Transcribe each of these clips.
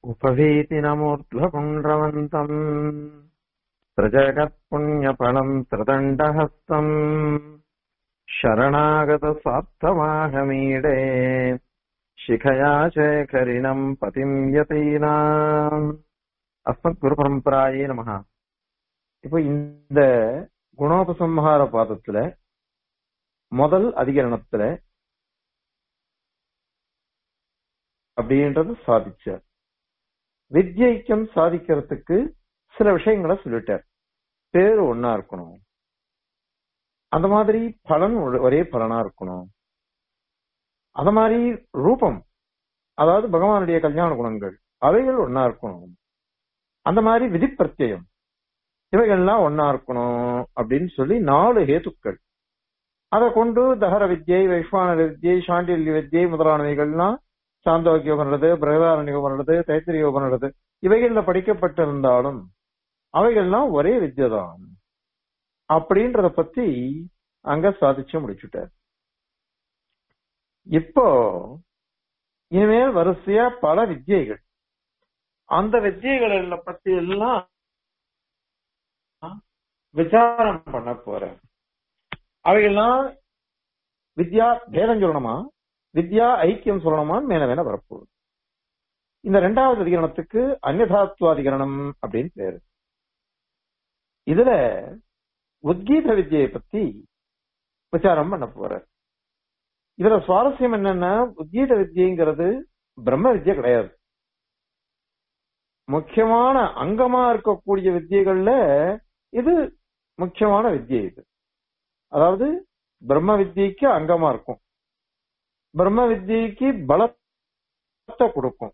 उपवीतिनमूर्ध्वपुण्ड्रवन्तम् प्रजगत्पुण्यफलम् त्रिदण्डहस्तम् शरणागतसार्थमाहमीडे शिखया शेखरिणम् பதிம் யதீனாம் அஸ்மத் குரு பரம்பராயே நமஹ இப்போ இந்த குணோபசம்ஹார பாதத்துல முதல் அதிகரணத்துல அப்படின்றது சாதிச்சார் வித்யைக்கம் சாதிக்கிறதுக்கு சில விஷயங்களை சொல்லிட்டார் பேரு ஒன்னா இருக்கணும் அந்த மாதிரி பலன் ஒரு- ஒரே பலனா இருக்கணும் அந்த மாதிரி ரூபம் அதாவது பகவானுடைய கல்யாண குணங்கள் அவைகள் ஒன்னா இருக்கணும் அந்த மாதிரி விதி பிரத்யயம் இவைகள்லாம் ஒன்னா இருக்கணும் அப்படின்னு சொல்லி நாலு ஹேத்துக்கள் அதை கொண்டு தகர வித்யை வைஸ்வான வித்யை சாண்டில்ய வித்யை முதலானவைகள்லாம் சாந்தோக்கிய உபநிடது பிரகதாரண்ய உபநிடது தைத்திரிய உபநிடது இவைகள்ல படிக்கப்பட்டிருந்தாலும் அவைகள்லாம் ஒரே வித்யை தான் அப்படின்றத பத்தி அங்க சாதிச்சு முடிச்சுட்டார் இப்போ இனிமேல் வரிசையா பல வித்யைகள் அந்த வித்யைகளை பத்தி எல்லாம் விசாரம் பண்ண போறேன் அவைகள்லாம் வித்யா பேதம் சொல்லணுமா வித்யா ஐக்கியம் சொல்லணுமான்னு மேல வேணா வரப்போகுது இந்த ரெண்டாவது அதிகரணத்துக்கு அந்நதாத்வாதிகரணம் அப்படின்னு பேரு இதுல உத்கீத வித்யை பத்தி விசாரம் பண்ண போறார் இதுல சுவாரஸ்யம் என்னன்னா உத்கீத வித்யங்கிறது பிரம்ம வித்யை கிடையாது முக்கியமான அங்கமா இருக்கக்கூடிய வித்தியைகள்ல இது முக்கியமான வித்யை இது அதாவது பிரம்ம வித்யைக்கு அங்கமா இருக்கும் பிரம்ம வித்யைக்கு பலத்தை கொடுக்கும்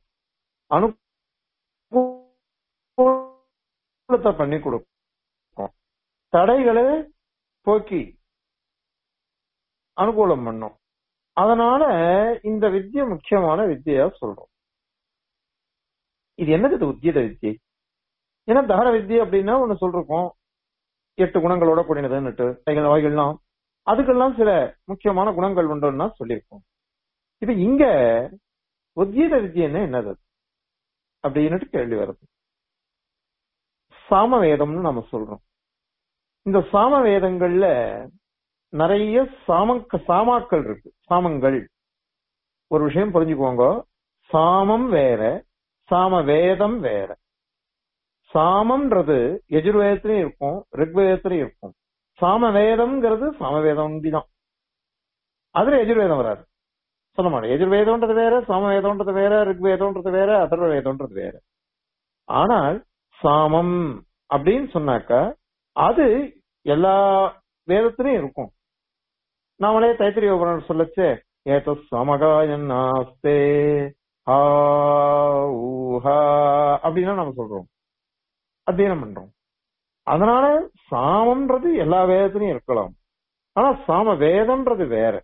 அனுகூலத்தை பண்ணி கொடுக்கும் தடைகளை போக்கி அனுகூலம் பண்ணும் அதனால இந்த வித்யை முக்கியமான வித்யா சொல்றோம் இது என்னது இது உத்தியத வித்யை ஏன்னா தகர வித்யை அப்படின்னா ஒண்ணு சொல்றோம் எட்டு குணங்களோட கூடினதுன்னுட்டு அவைகள் அவைகள்லாம் அதுக்கெல்லாம் சில முக்கியமான குணங்கள் உண்டுன்னா சொல்லியிருக்கோம் இப்ப இங்க உத்கீத வித்யன்னா என்னது அப்படின்னுட்டு கேள்வி வருது சாமவேதம்னு நம்ம சொல்றோம் இந்த சாம வேதங்கள்ல நிறைய சாமக்க சாமாக்கள் இருக்கு சாமங்கள் ஒரு விஷயம் புரிஞ்சுக்கோங்க சாமம் வேற சாம வேதம் வேற சாமம்ன்றது எஜுர்வேதத்திலயும் இருக்கும் ரிக்வேதத்திலயும் இருக்கும் சாம வேதம்ங்கிறது சாமவேதம் தான் அதுல எஜுர்வேதம் வராது சொல்ல மாட்டேன் எஜுர்வேதம்ன்றது வேற சாமவேதம்ன்றது வேற ரிக்வேதம்ன்றது வேற அதர்வ வேதம்ன்றது வேற ஆனால் சாமம் அப்படின்னு சொன்னாக்கா அது எல்லா வேதத்திலையும் இருக்கும் நாமளே தைத்திரிய உபரணம் சொல்லச்சே ஏத சமகாயன்னாஸ்தே ஆ ஊஹா அப்படின்னா நம்ம சொல்றோம் அத்தியனம் பண்றோம் அதனால சாமம்ன்றது எல்லா வேதத்திலையும் இருக்கலாம் ஆனா சாம வேதம்ன்றது வேற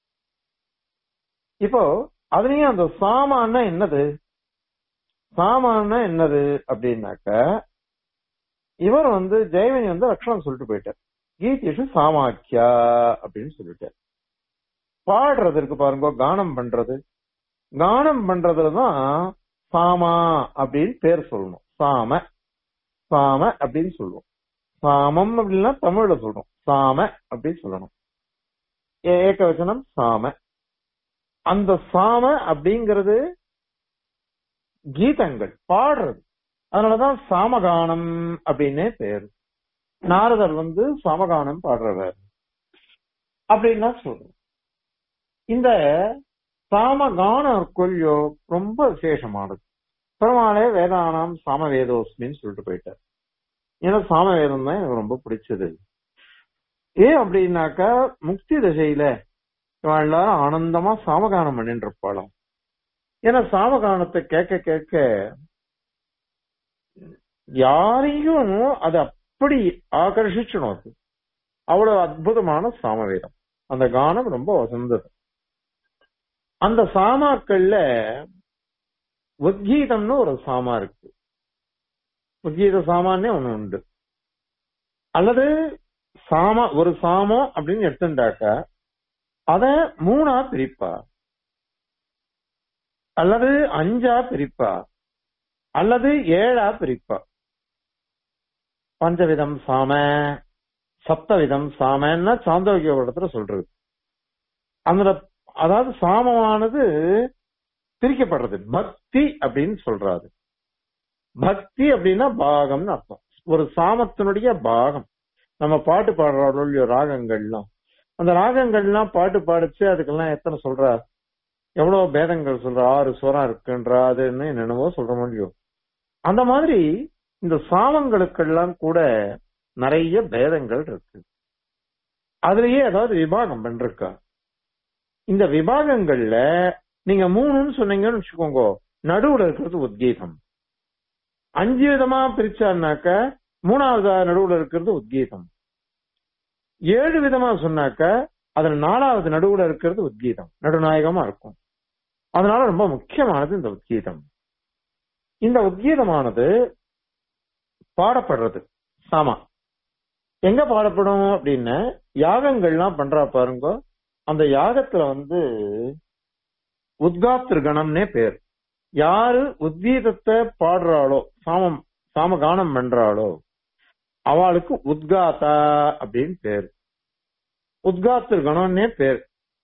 இப்போ அதுலயும் அந்த சாமான்னா என்னது சாமான்னா என்னது அப்படின்னாக்க இவர் வந்து ஜெயவனி வந்து லட்சணம் சொல்லிட்டு போயிட்டார் கீதேஷு சாமாக்கியா அப்படின்னு சொல்லிட்டார் பாடுறது இருக்கு பாருங்க கானம் பண்றது கானம் பண்றதுலதான் சாமா அப்படின்னு பேர் சொல்லணும் சாம சாம அப்படின்னு சொல்லுவோம் சாமம் அப்படின்னா தமிழ்ல சொல்றோம் சாம அப்படின்னு சொல்லணும் ஏ- ஏகவச்சனம் சாம அந்த சாம அப்படிங்கிறது கீதங்கள் பாடுறது அதனாலதான் சாமகானம் அப்படின்னே பேரு நாரதர் வந்து சாமகானம் பாடுறவர் அப்படின்னா சொல்றோம் இந்த சாமகான கொள்ளியோ ரொம்ப விசேஷமானது பெருமாளே வேதானாம் சாமவேதோஸ்மின்னு சொல்லிட்டு போயிட்டார் ஏன்னா சாமவேதம் தான் எனக்கு ரொம்ப பிடிச்சது ஏன் அப்படின்னாக்கா முக்தி திசையில இவன் எல்லாரும் ஆனந்தமா சாமகானம் பண்ணிட்டு இருப்பாளாம் ஏன்னா சாமகானத்தை கேட்க கேட்க யாரையும் அது அப்படி ஆகர்ஷிச்சிடும் அது அவ்வளவு அற்புதமான சாமவேதம் அந்த கானம் ரொம்ப வசந்தது அந்த சாமாக்கள்ல உத்கீதம்னு ஒரு சாமா இருக்கு உத்கீத சாமானே ஒண்ணு உண்டு அல்லது சாம ஒரு சாமம் அப்படின்னு எடுத்துட்டாக்கா அத மூணா பிரிப்பா அல்லது அஞ்சா பிரிப்பா அல்லது ஏழா பிரிப்பா பஞ்சவிதம் சாம சப்தவிதம் சாமன்னா சாந்தோக்கிய இடத்துல சொல்றது அந்த அதாவது சாமமானது பிரிக்கப்படுறது பக்தி அப்படின்னு சொல்றாரு பக்தி அப்படின்னா பாகம்னு அர்த்தம் ஒரு சாமத்தினுடைய பாகம் நம்ம பாட்டு பாடுறோம் ராகங்கள்லாம் அந்த ராகங்கள்லாம் பாட்டு பாடிச்சு அதுக்கெல்லாம் எத்தனை சொல்றா எவ்வளவு பேதங்கள் சொல்ற ஆறு சுரம் இருக்குன்றா அதுன்னு என்னென்னவோ சொல்ற முடியும் அந்த மாதிரி இந்த சாமங்களுக்கெல்லாம் கூட நிறைய பேதங்கள் இருக்கு அதுலயே ஏதாவது விபாகம் பண்ணிருக்கா இந்த விபாகங்கள்ல நீங்க மூணுன்னு சொன்னீங்கன்னு வச்சுக்கோங்க நடுவுல இருக்கிறது உத்கீதம் அஞ்சு விதமா பிரிச்சாருனாக்க மூணாவது நடுவுல இருக்கிறது உத்கீதம் ஏழு விதமா சொன்னாக்க அதுல நாலாவது நடுவுல இருக்கிறது உத்கீதம் நடுநாயகமா இருக்கும் அதனால ரொம்ப முக்கியமானது இந்த உத்கீதம் இந்த உத்கீதமானது பாடப்படுறது சாமா எங்க பாடப்படும் அப்படின்னு யாகங்கள்லாம் பண்றா பாருங்க அந்த யாகத்துல வந்து உத்காத்திருகணம்னே பேர் யாரு உத்கீதத்தை பாடுறாளோ சாமம் சாம கானம் பண்றாளோ அவளுக்கு உத்காத்தா அப்படின்னு பேர் உத்காத்திருகணம்னே பேர்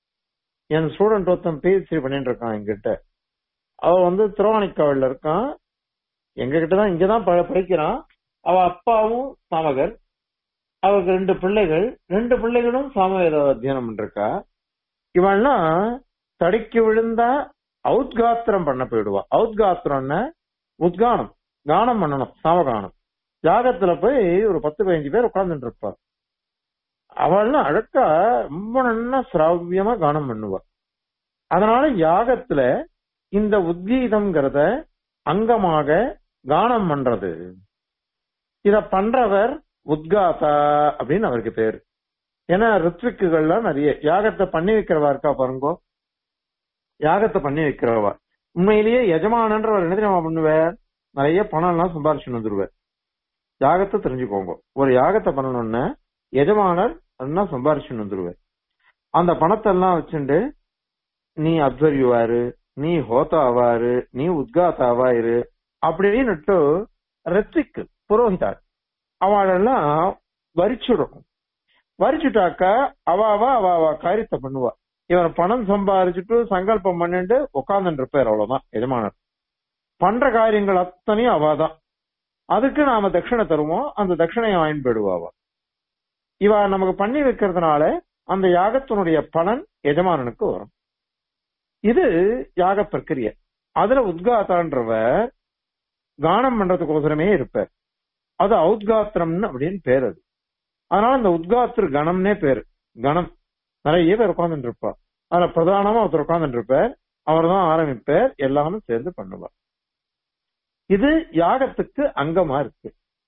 என் ஸ்டூடெண்ட் ஒருத்தன் பிஹெச்டி பண்ணிட்டு இருக்கான் என்கிட்ட அவ வந்து திருவாணிக்காவல்ல இருக்கான் எங்க கிட்டதான் இங்கதான் படிக்கிறான் அவ அப்பாவும் சாமகர் அவருக்கு ரெண்டு பிள்ளைகள் ரெண்டு பிள்ளைகளும் சாமவேத அத்தியனம் பண்ணிருக்கா இவள்லாம் தடுக்கி விழுந்தா அவுத்காத்திரம் பண்ண போயிடுவா அவுத்காத்திரம்னா உத்கானம் கானம் பண்ணணும் சாமகானம் யாகத்துல போய் ஒரு பத்து பதினஞ்சு பேர் உட்கார்ந்துட்டு இருப்பா அவள்லாம் அழக்கா ரொம்ப நல்லா சிராவியமா கானம் பண்ணுவா அதனால யாகத்துல இந்த உத்கீதம்ங்கிறத அங்கமாக கானம் பண்றது இத பண்றவர் உத்காதா அப்படின்னு அவருக்கு பேரு ஏன்னா ரித்விக்குகள்லாம் நிறைய யாகத்தை பண்ணி வைக்கிறவா இருக்கா பாருங்கோ யாகத்தை பண்ணி வைக்கிறவா உண்மையிலேயே எஜமானன்றவர் என்ன தெரியுமா பண்ணுவார் நிறைய பணம் எல்லாம் சம்பாரிச்சு வந்துருவார் யாகத்தை தெரிஞ்சுக்கோங்க ஒரு யாகத்தை பண்ணணும்னா எஜமானர் என்ன சம்பாரிச்சு வந்துருவார் அந்த பணத்தை எல்லாம் வச்சுட்டு நீ அப்சர்வாரு நீ ஹோதாவாரு நீ உத்காத்தாவாயிரு அப்படின்னுட்டு ரெத்திக்கு புரோகிதார் அவளெல்லாம் வரிச்சுடணும் வரிச்சுட்டாக்க அவாவா அவாவா காரியத்தை பண்ணுவா இவன் பணம் சம்பாரிச்சுட்டு சங்கல்பம் பண்ணிட்டு உட்கார்ந்துட்டு இருப்பார் அவ்வளவுதான் எஜமானர் பண்ற காரியங்கள் அத்தனையும் அவாதான் அதுக்கு நாம தட்சிணை தருவோம் அந்த தட்சிணையை வாங்கி போயிடுவாவா இவ நமக்கு பண்ணி வைக்கிறதுனால அந்த யாகத்தினுடைய பலன் எஜமானனுக்கு வரும் இது யாக பிரக்கிரிய அதுல உத்காத்தான்றவர் கானம் பண்றதுக்கோசரமே இருப்பார் அது அவுத்காத்திரம்னு அப்படின்னு பேர் அது அதனால அந்த உத்காத்திர கணம்னே பேரு கணம் நிறைய பேர் உட்கார்ந்துட்டு இருப்பா அதுல பிரதானமா ஒருத்தர் உட்கார்ந்துட்டு இருப்பார் அவர் தான் ஆரம்பிப்பார் எல்லாமே சேர்ந்து பண்ணுவார் இது யாகத்துக்கு அங்கமா இருக்கு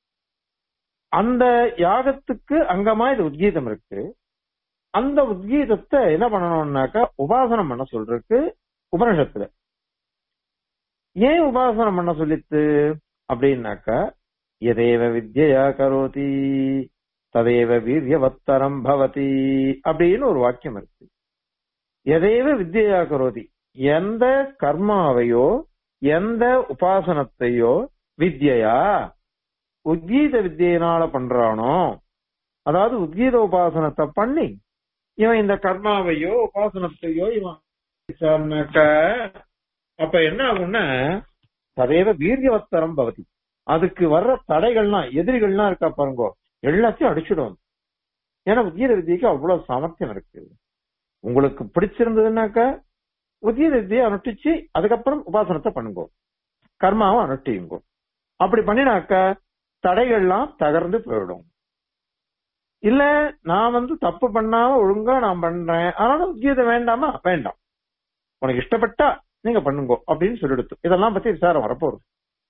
அந்த யாகத்துக்கு அங்கமா இது உத்கீதம் இருக்கு அந்த உத்கீதத்தை என்ன பண்ணணும்னாக்கா உபாசனம் பண்ண சொல்றதுக்கு உபனிஷத்துல ஏன் உபாசனம் பண்ண சொல்லித்து அப்படின்னாக்கா எதேவ வித்யா கரோதி ததேவ வீரியவத்தரம் பவதி அப்படின்னு ஒரு வாக்கியம் இருக்கு எதேவ வித்யா கரோதி எந்த கர்மாவையோ எந்த உபாசனத்தையோ வித்யா உத்கீத வித்தியினால பண்றானோ அதாவது உத்கீத உபாசனத்தை பண்ணி இவன் இந்த கர்மாவையோ உபாசனத்தையோ இவன் அப்ப என்ன ஆகும்னா ததேவ வீரியவத்தரம் பவதி அதுக்கு வர்ற தடைகள்லாம் எதிரிகள்லாம் இருக்கா பாருங்க எல்லாத்தையும் அடிச்சிடும் ஏன்னா உத்கீத வித்தியக்கு அவ்வளவு சாமர்த்தியம் இருக்கு உங்களுக்கு பிடிச்சிருந்ததுன்னாக்கா உத்கீத வித்தியை அனுஷ்டிச்சு அதுக்கப்புறம் உபாசனத்தை பண்ணுங்க கர்மாவை அனுஷ்டியுங்க அப்படி பண்ணினாக்க தடைகள்லாம் தகர்ந்து போயிடும் இல்ல நான் வந்து தப்பு பண்ணாம ஒழுங்கா நான் பண்றேன் அதனால உத்கீதம் வேண்டாமா வேண்டாம் உனக்கு இஷ்டப்பட்டா நீங்க பண்ணுங்க அப்படின்னு சொல்லிடுத்து இதெல்லாம் பத்தி விசாரம் வரப்போகுது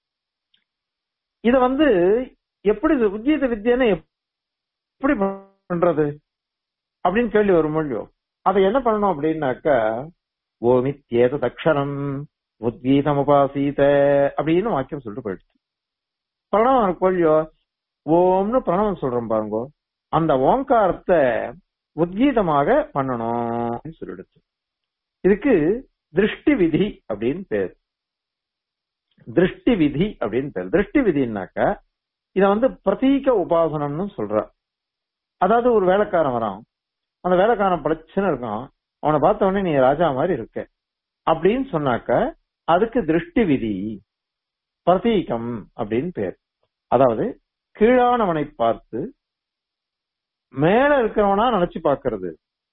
இத வந்து எப்படி உத்கீத வித்தியன்னு எப்படி பண்றது அப்படின்னு கேள்வி வரும் மொழியோ அதை என்ன பண்ணணும் அப்படின்னாக்கா ஓமித்யேத தக்ஷரம் உத்கீதம் உபாசீத அப்படின்னு வாக்கியம் சொல்லிட்டு போயிடுச்சு பிரணவம் இருக்கு இல்லையோ ஓம்னு பிரணவம் சொல்றோம் பாருங்க அந்த ஓங்காரத்தை உத்கீதமாக பண்ணணும் சொல்லிடுச்சு இதுக்கு திருஷ்டி விதி அப்படின்னு பேர் திருஷ்டி விதி அப்படின்னு பேர் திருஷ்டி விதினாக்க இத வந்து பிரதீக உபாசனம்னு சொல்ற அதாவது ஒரு வேலைக்காரன் வரான் அந்த வேலைக்காரன் பளிச்சுன்னு இருக்கான் அவனை பார்த்த உடனே நீ ராஜா மாதிரி இருக்க அப்படின்னு சொன்னாக்க அதுக்கு திருஷ்டி விதி பிரதீகம் அப்படின்னு பேர் அதாவது கீழானவனை பார்த்து மேல இருக்கிறவனா நினைச்சு பார்க்கிறது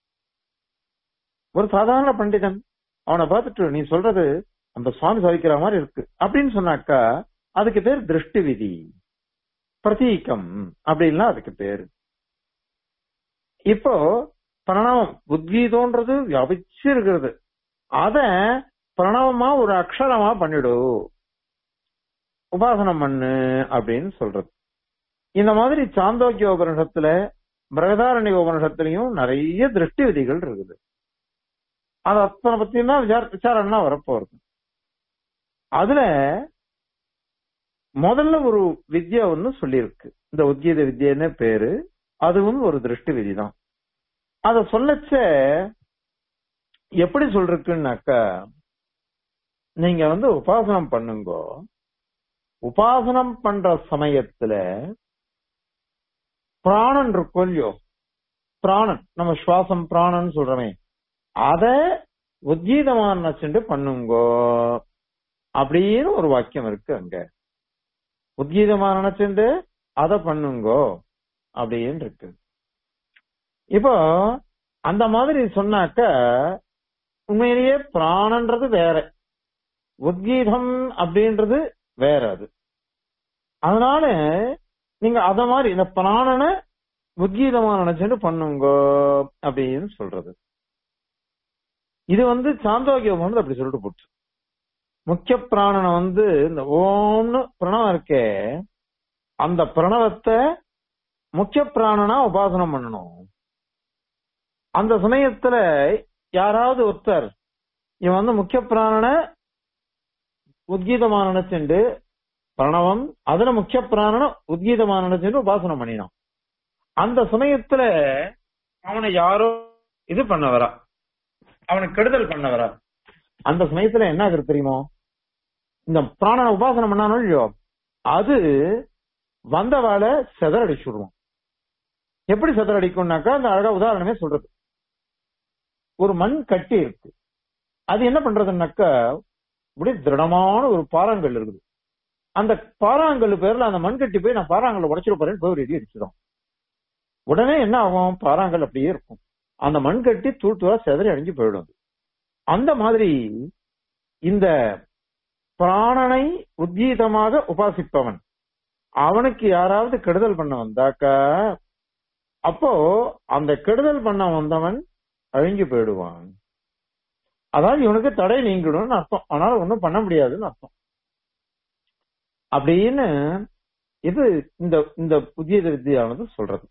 ஒரு சாதாரண பண்டிதன் அவனை பார்த்துட்டு நீ சொல்றது அந்த சுவாமி சாதிக்கிற மாதிரி இருக்கு அப்படின்னு சொன்னாக்கா அதுக்கு பேர் திருஷ்டி விதி பிரதீகம் அப்படின்னா அதுக்கு பேரு இப்போ பிரணவம் உத்கீதம்ன்றது வியாபிச்சு இருக்கிறது அத பிரணவமா ஒரு அக்ஷரமா பண்ணிடு உபாசனம் பண்ணு அப்படின்னு சொல்றது இந்த மாதிரி சாந்தோக்கிய உபனிஷத்துல பிரகதாரண்ய உபனிஷத்துலயும் நிறைய திருஷ்டி விதிகள் இருக்குது அது அத்தனை பத்தினா விசார விசாரம்னா வரப்போறது அதுல முதல்ல ஒரு வித்யா ஒன்னு சொல்லியிருக்கு இந்த உத்கீத வித்யன்னு பேரு அதுவும் ஒரு திருஷ்டி விதி தான் அத சொல்லச்ச எப்படி சொல்றதுக்குன்னாக்கா நீங்க வந்து உபாசனம் பண்ணுங்க உபாசனம் பண்ற சமயத்துல பிராணன் இருக்கும் இல்லையோ பிராணன் நம்ம சுவாசம் பிராணன் சொல்றோமே அத உத்கீதமான நினைச்சுட்டு பண்ணுங்கோ அப்படின்னு ஒரு வாக்கியம் இருக்கு அங்க உத்கீதமான நினைச்சுட்டு அத பண்ணுங்கோ அப்படின்னு இருக்கு இப்போ அந்த மாதிரி சொன்னாக்க உண்மையிலேயே பிராணன்றது வேற உத்கீதம் அப்படின்றது வேற அது அதனால நீங்க அத மாதிரி இந்த பிராணனை உத்கீதமா நினைச்சுட்டு பண்ணுங்க அப்படின்னு சொல்றது இது வந்து சாந்தோக்கிய வந்து அப்படி சொல்லிட்டு போச்சு முக்கிய பிராணனை வந்து இந்த ஓம்னு பிரணவம் இருக்கே அந்த பிரணவத்தை முக்கிய பிராணனா உபாசனம் பண்ணணும் அந்த சமயத்துல யாராவது ஒருத்தர் இவன் வந்து முக்கிய பிராணனை உத்கீதமா நினைச்சுண்டு பிரணவம் அதுல முக்கிய பிராணனை உத்கீதமா நினைச்சுட்டு உபாசனம் பண்ணினான் அந்த சமயத்துல அவனை யாரோ இது பண்ண வரா அவனுக்கு கெடுதல் பண்ண வரா அந்த சமயத்துல என்ன ஆகுது தெரியுமோ இந்த பிராணனை உபாசனம் பண்ணானோ இல்லையோ அது வந்தவாளை செதறடிச்சு விடுவோம் எப்படி செதறடிக்கும்னாக்கா அந்த அழகா உதாரணமே சொல்றது ஒரு மண் கட்டி இருக்கு அது என்ன பண்றதுன்னாக்கா இப்படி திருடமான ஒரு பாறாங்கல் இருக்குது அந்த பாறாங்கல் பேர்ல அந்த மண் கட்டி போய் நான் பாறாங்கல்ல உடைச்சிட போறேன்னு போய் ஒரு இடி அடிச்சிடும் உடனே என்ன ஆகும் பாறாங்கல் அப்படியே இருக்கும் அந்த மண் கட்டி தூள் தூளா செதறி அழிஞ்சு போயிடும் அது. அந்த மாதிரி இந்த பிராணனை உத்கீதமாக உபாசிப்பவன் அவனுக்கு யாராவது கெடுதல் பண்ண வந்தாக்கா அப்போ அந்த கெடுதல் பண்ண வந்தவன் அழிஞ்சு போயிடுவான் அதாவது இவனுக்கு தடை நீங்கிடும்னு அர்த்தம் ஆனால ஒண்ணும் பண்ண முடியாதுன்னு அர்த்தம் அப்படின்னு இது இந்த இந்த புதிய வித்தியானது சொல்றது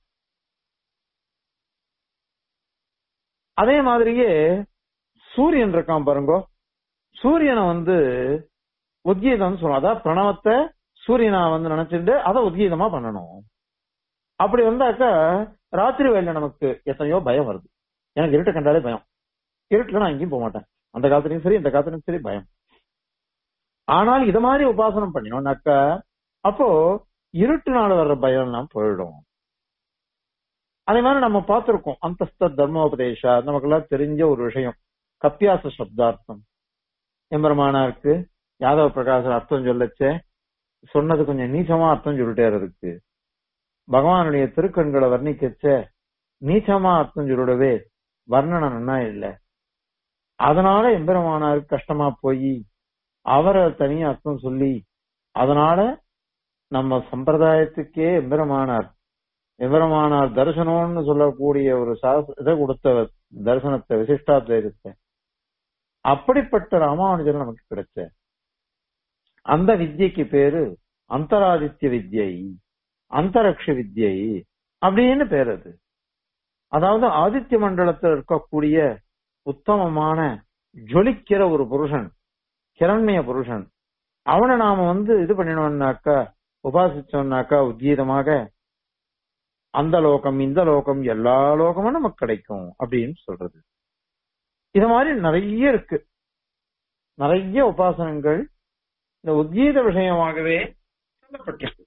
அதே மாதிரியே சூரியன் இருக்கான் பாருங்க சூரியனை வந்து உத்கீதம் சொல்லணும் அதாவது பிரணவத்தை சூரியனா வந்து நினைச்சிட்டு அதை உத்கீதமா பண்ணணும் அப்படி வந்தாக்கா ராத்திரி வேலை நமக்கு எத்தனையோ பயம் வருது எனக்கு இருட்டை கண்டாலே பயம் இருட்டுல நான் எங்கேயும் போக மாட்டேன் அந்த காலத்துலயும் சரி இந்த காலத்துலயும் சரி பயம் ஆனால் இது மாதிரி உபாசனம் பண்ணினோம்னாக்கா அப்போ இருட்டுனால வர்ற பயம் எல்லாம் போயிடும் அதே மாதிரி நம்ம பார்த்திருக்கோம் அந்தஸ்த தர்மோபதேஷா நமக்கெல்லாம் தெரிஞ்ச ஒரு விஷயம் கப்பியாச சப்தார்த்தம் எம்பெருமானாருக்கு யாதவ பிரகாசர் அர்த்தம் சொல்லச்சே சொன்னது கொஞ்சம் நீச்சமா அர்த்தம் சொல்லிட்டே இருக்கு பகவானுடைய திருக்கண்களை வர்ணிக்கச்ச நீச்சமா அர்த்தம் சொல்லிடவே வர்ணனை நன்னா இல்ல அதனால எம்பெருமானாருக்கு கஷ்டமா போய் அவரை தனியா அர்த்தம் சொல்லி அதனால நம்ம சம்பிரதாயத்துக்கே எம்பெருமானார் எம்பெருமானார் தரிசனம்னு சொல்லக்கூடிய ஒரு சாஸ் இதை கொடுத்த தரிசனத்தை விசிஷ்டாத்வைதத்தை அப்படிப்பட்ட ராமானுஜர் நமக்கு கிடைச்ச அந்த வித்யக்கு பேரு அந்தராதித்ய வித்யை அந்தரக்ஷ வித்யை அப்படின்னு பேர் அது அதாவது ஆதித்ய மண்டலத்தில் இருக்கக்கூடிய உத்தமமான ஜொலிக்கிற ஒரு புருஷன் கிரண்மய புருஷன் அவனை நாம வந்து இது பண்ணினோம்னாக்கா உபாசிச்சோம்னாக்கா உத்கீதமாக அந்த லோகம் இந்த லோகம் எல்லா லோகமும் நமக்கு கிடைக்கும் அப்படின்னு சொல்றது இது மாதிரி நிறைய இருக்கு நிறைய உபாசனங்கள் இந்த உத்கீத விஷயமாகவே சொல்லப்பட்டிருக்கு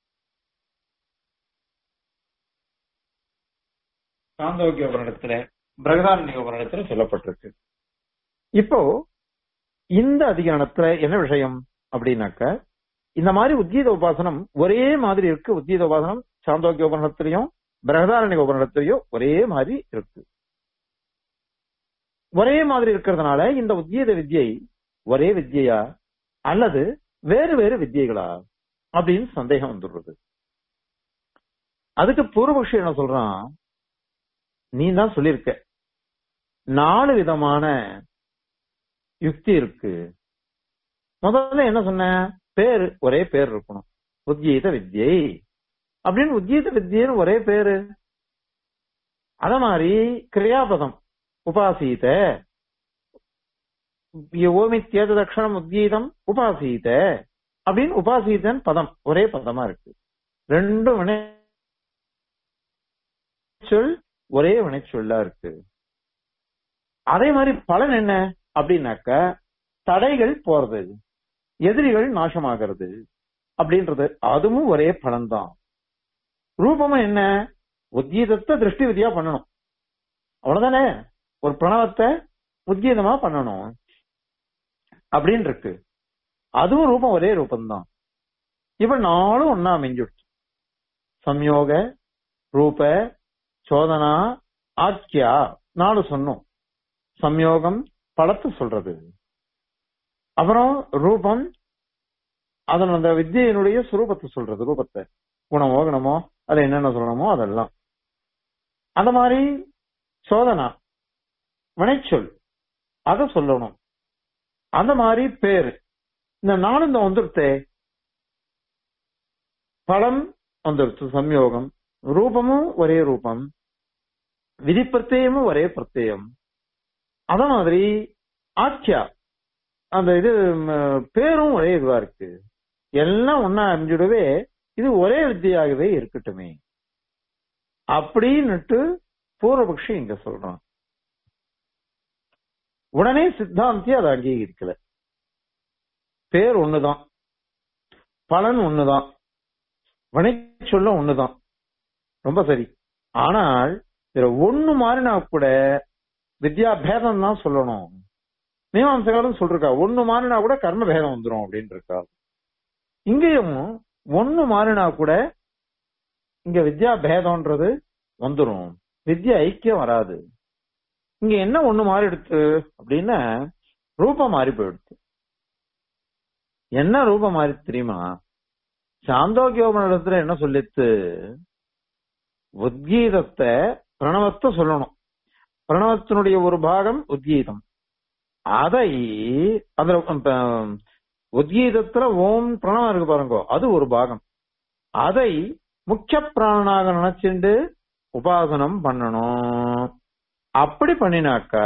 சாந்தோக்கிய உபரிடத்துல பிரகதாரண்ய உபரிடத்துல சொல்லப்பட்டிருக்கு இப்போ இந்த அதிகாரத்துல என்ன விஷயம் அப்படின்னாக்க இந்த மாதிரி உத்கீத உபாசனம் ஒரே மாதிரி இருக்கு உத்கீத உபாசனம் சாந்தோக்கிய உபரணத்திலையும் பிரகதாரண்ய உபரணத்திலையும் ஒரே மாதிரி இருக்கு ஒரே மாதிரி இருக்கிறதுனால இந்த உத்கீத வித்யை ஒரே வித்யா அல்லது வேறு வேறு வித்தியைகளா அப்படின்னு சந்தேகம் வந்துடுறது அதுக்கு பூர்வபக்ஷி என்ன சொல்றான் நீ தான் சொல்லியிருக்க நாலு விதமான யுக்தி இருக்கு முதல்ல என்ன சொன்ன பேரு ஒரே பேர் இருக்கணும் உத்கீத வித்யை அப்படின்னு உத்கீத வித்யன்னு ஒரே பேரு அத மாதிரி கிரியாபதம் உபாசீத ஓமித்யேத தட்சணம் உத்கீதம் உபாசீத அப்படின்னு உபாசீதன் பதம் ஒரே பதமா இருக்கு ரெண்டும் வினை சொல் ஒரே வினைச்சொல்லா இருக்கு அதே மாதிரி பலன் என்ன அப்படின்னாக்க தடைகள் போறது எதிரிகள் நாசமாகிறது அப்படின்றது அதுவும் ஒரே பலன் தான் ரூபமும் என்ன உத்கீதத்தை திருஷ்டி விதியா பண்ணணும் அவ்வளவுதானே ஒரு பிரணவத்தை உத்கீதமா பண்ணணும் அப்படின்னு இருக்கு அதுவும் ரூபம் ஒரே ரூபம்தான் இப்ப நாளும் ஒன்னா அமைஞ்சுடுச்சு சம்யோக ரூப சோதனா ஆக்கியா நாலு சொன்னோம் சம்யோகம் பழத்தை சொல்றது அப்புறம் ரூபம் அதன் அந்த வித்தியினுடைய சுரூபத்தை சொல்றது ரூபத்தை குணமோ குணமோ அது என்னென்ன சொல்லணுமோ அதெல்லாம் அந்த மாதிரி சோதனா வினைச்சொல் அத சொல்லணும் அந்த மாதிரி பேரு இந்த நாலு இந்த வந்துருத்தே பலம் வந்துருச்சு சம்யோகம் ரூபமும் ஒரே ரூபம் விதி பிரத்யமும் ஒரே பிரத்யம் அத மாதிரி ஆக்கியா அந்த இது பேரும் ஒரே இதுவா இருக்கு எல்லாம் ஒன்னா அறிஞ்சுடவே இது ஒரே வித்தியாகவே இருக்கட்டுமே அப்படின்னுட்டு பூர்வபக்ஷி இங்க சொல்றான் உடனே சித்தாந்தி அதை அங்கீகரிக்கல பேர் ஒண்ணுதான் பலன் ஒண்ணுதான் வினை சொல்ல ஒண்ணுதான் ரொம்ப சரி ஆனால் இதுல ஒண்ணு மாறினா கூட வித்யா பேதம் தான் சொல்லணும் மீமாம்சகாலும் சொல்றா ஒண்ணு மாறினா கூட கர்ம பேதம் வந்துரும் அப்படின்னு இருக்கா இங்கேயும் ஒண்ணு மாறினா கூட இங்க வித்யா பேதம்ன்றது வந்துரும் வித்யா ஐக்கியம் வராது இங்க என்ன ஒண்ணு மாறிடுச்சு அப்படின்னா ரூபம் மாறி போயிடுச்சு என்ன ரூபம் மாறி தெரியுமா சாந்தோக்கியோபனிடத்துல என்ன சொல்லித்து உத்கீதத்தை பிரணவத்தை சொல்லணும் பிரணவத்தினுடைய ஒரு பாகம் உத்கீதம் அதை அதுல உத்கீதத்துல ஓம் பிரணவம் இருக்கு பாருங்க அது ஒரு பாகம் அதை முக்கிய பிராணனாக நினைச்சுண்டு உபாசனம் பண்ணணும் அப்படி பண்ணினாக்கா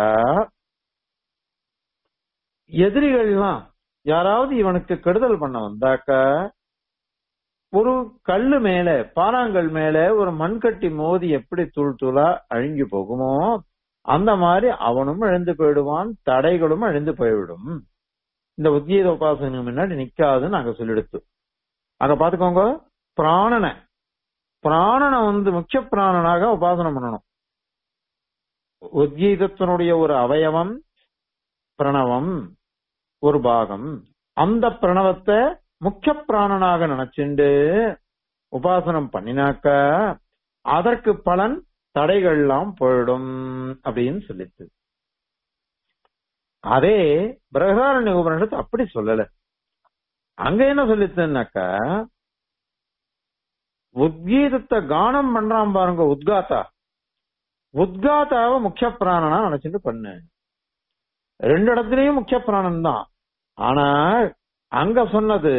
எதிரிகள்லாம் யாராவது இவனுக்கு கெடுதல் பண்ண வந்தாக்கா ஒரு கல்லு மேல பாறாங்கல் மேல ஒரு மண்கட்டி மோதி எப்படி தூள் தூளா அழிஞ்சு போகுமோ அந்த மாதிரி அவனும் அழிந்து போயிடுவான் தடைகளும் அழிந்து போய்விடும் இந்த உத்கீத உபாசனை முன்னாடி நிக்காதுன்னு நாங்க சொல்லிடுத்து அங்க பாத்துக்கோங்க பிராணனை பிராணனை வந்து முக்கிய பிராணனாக உபாசனம் பண்ணணும் உத்கீதத்தினுடைய ஒரு அவயவம் பிரணவம் ஒரு பாகம் அந்த பிரணவத்தை முக்கிய பிராணனாக நினைச்சுண்டு உபாசனம் பண்ணினாக்க அதற்கு பலன் தடைகள்லாம் போயிடும் அப்படின்னு சொல்லிட்டு அதே பிரகதாரண்ய உபனிஷத்து அப்படி சொல்லல அங்க என்ன சொல்லிச்சுன்னாக்கா உத்கீதத்தை கானம் பண்றான் பாருங்க உத்காத்தா உத்காத்தாவை முக்கிய பிராணனா நினைச்சிட்டு பண்ணு ரெண்டு இடத்துலயும் முக்கிய பிராணன் தான் ஆனா அங்க சொன்னது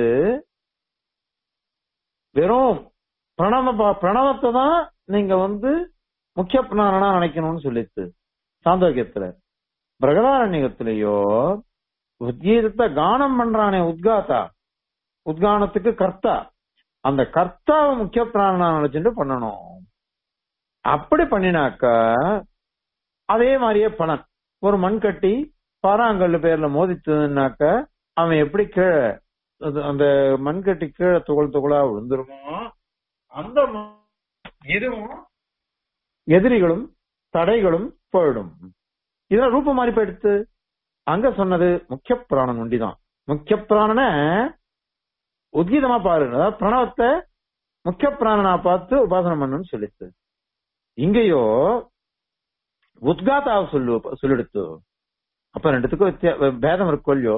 வெறும் பிரணவ பிரணவத்தை தான் நீங்க வந்து முக்கிய பிராணனா நினைக்கணும்னு சொல்லிச்சு சாந்தோக்கியத்துல பிரகதாரண்யத்திலேயோ உத்கீதத்தை கானம் பண்றானே உத்காத்தா உத்கானத்துக்கு கர்த்தா அந்த கர்த்தாவை முக்கிய பிராணனா நினைச்சுட்டு பண்ணணும் அப்படி பண்ணினாக்கா அதே மாதிரியே பலன் ஒரு மண் கட்டி பாறாங்கல்லு பேர்ல மோதித்ததுனாக்க அவன் எப்படி கீழே அது- அந்த மண்கட்டி கீழே துகள் துகளா விழுந்துருமோ அந்த ம- இதுவும் எதிரிகளும் தடைகளும் போயிடும் இதெல்லாம் ரூபம் மாறி போயிடுத்து அங்க சொன்னது முக்கிய பிராணன் ஒண்டிதான் முக்கிய பிராணனை உத்கீதமா பாருங்க அதாவது பிரணவத்தை முக்கிய பிராணனா பார்த்து உபாசனை பண்ணுன்னு சொல்லிச்சு இங்கேயோ உத்காத்தாவை சொல்லு சொல்லிடுத்து அப்ப ரெண்டுத்துக்கும் வித்தியா- பேதம் இருக்கும் இல்லையோ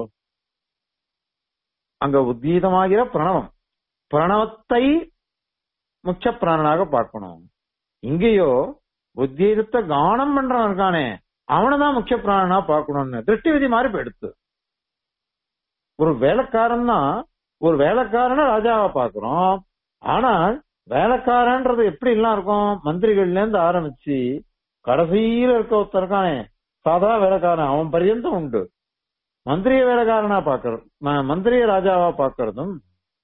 அங்க உத்கீதமாகிற பிரணவம் பிரணவத்தை முக்கிய பிராணனாக பார்க்கணும் இங்கேயோ உத்கீதத்தை கானம் பண்றவன் இருக்கானே அவனைதான் முக்கிய பிராணனா பார்க்கணும்னு திருஷ்டி விதி மாறி போயிடுத்து ஒரு வேலைக்காரன் தான் ஒரு வேலைக்காரனை ராஜாவா பார்க்கிறோம் ஆனால் வேலைக்காரன்றது எப்படி எல்லாம் இருக்கும் மந்திரிகள்ல இருந்து ஆரம்பிச்சு கடைசியில இருக்க ஒருத்தர் இருக்கானே சாதா வேலைக்காரன் அவன் பரியந்தம் உண்டு மந்திரிய வேலைக்காரனா பாக்குறது ம- மந்திரிய ராஜாவா பாக்குறதும்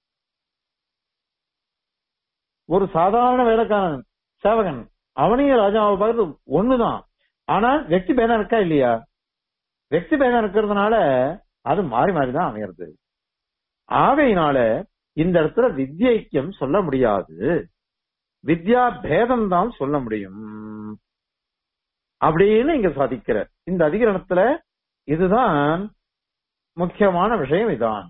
ஒரு சாதாரண வேலைக்காரன் சேவகன் அவனையும் ராஜாவா பார்க்கறது ஒண்ணுதான் ஆனா வெக்தி பேதம் இருக்கா இல்லையா வெக்தி பேதம் இருக்கிறதுனால அது மாறி மாறி தான் அமையிறது ஆகையினால இந்த இடத்துல வித்யைக்கியம் சொல்ல முடியாது வித்யா பேதம் தான் சொல்ல முடியும் அப்படின்னு இங்க சாதிக்கிற இந்த அதிகரணத்துல இதுதான் முக்கியமான விஷயம் இதான்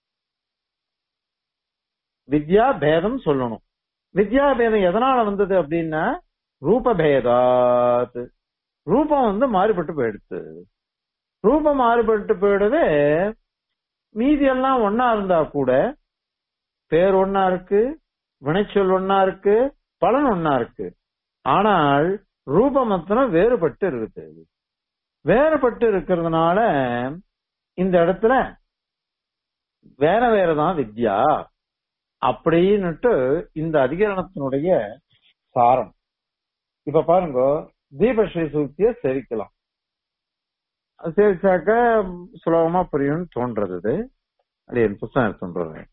வித்யா பேதம் சொல்லணும் வித்யா பேதம் எதனால வந்தது அப்படின்னா ரூப பேதாத் ரூபம் வந்து மாறுபட்டு போயிடுச்சு ரூபம் மாறுபட்டு போயிடுது மீதி எல்லாம் ஒன்னா இருந்தா கூட பேர் ஒன்னா இருக்கு வினைச்சொல் ஒன்னா இருக்கு பலன் ஒன்னா இருக்கு ஆனால் ரூபம் மாத்திரம் வேறுபட்டு இருக்குது வேறுபட்டு இருக்கிறதுனால இந்த இடத்துல வேற வேறதான் வித்யா அப்படின்னுட்டு இந்த அதிகரணத்தினுடைய சாரம் இப்ப பாருங்க தீபஸ்ரீ சூக்திய சேவிக்கலாம் அது சேவிச்சாக்க சுலபமா புரியும்னு தோன்றது இது அது என் புத்தகம் எடுத்துன்றேன்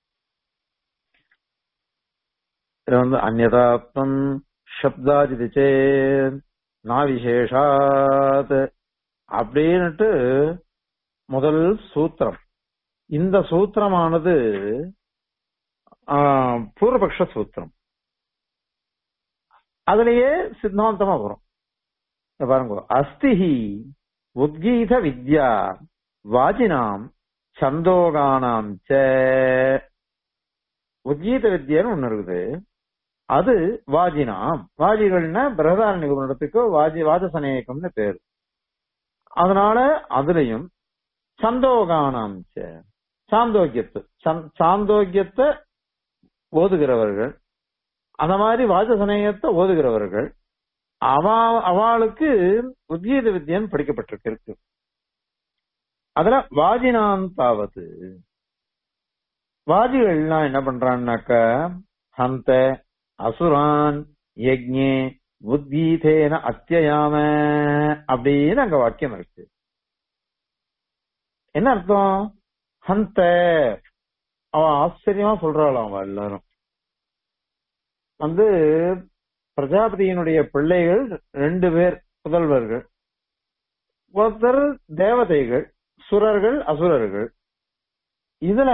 இது வந்து அந்நதாத்மம் சப்தாஜிதி சேத் நாவிசேஷாத் அப்படின்னுட்டு முதல் சூத்திரம் இந்த சூத்திரமானது ஆ, பூர்வபக்ஷ சூத்திரம் அதுலயே சித்தாந்தமா வரும் இங்க பாருங்க அஸ்திஹி உத்கீத வித்யா வாஜினாம் சந்தோகானாம் ச உத்கீத வித்யான்னு ஒண்ணு இருக்குது அது வாஜினாம் வாஜிகள்னா பிரகதார நிகமனத்துக்கு வாஜி வாஜசனேயக்கம்னு பேரு அதனால அதுலயும் சந்தோகானாம் ச சாந்தோக்கியத்து சந்- சாந்தோக்கியத்தை ஓதுகிறவர்கள் அந்த மாதிரி வாஜசனேயத்தை ஓதுகிறவர்கள் அவ அவளுக்கு உத்கீத வித்யன் படிக்கப்பட்டிருக்கு இருக்கு அதுல வாஜினான் தாவது வாஜிகள்லாம் என்ன பண்றான்னாக்க ஹந்த அசுரான் யஜ்ஞே உத்கீதேன அத்தியாம அப்படின்னு அங்க வாக்கியம் இருக்கு என்ன அர்த்தம் ஹந்த அவன் ஆச்சரியமா சொல்றாளாம் அவன் எல்லாரும் வந்து பிரஜாபதியினுடைய பிள்ளைகள் ரெண்டு பேர் புதல்வர்கள் ஒருத்தர் தேவதைகள் சுரர்கள் அசுரர்கள் இதுல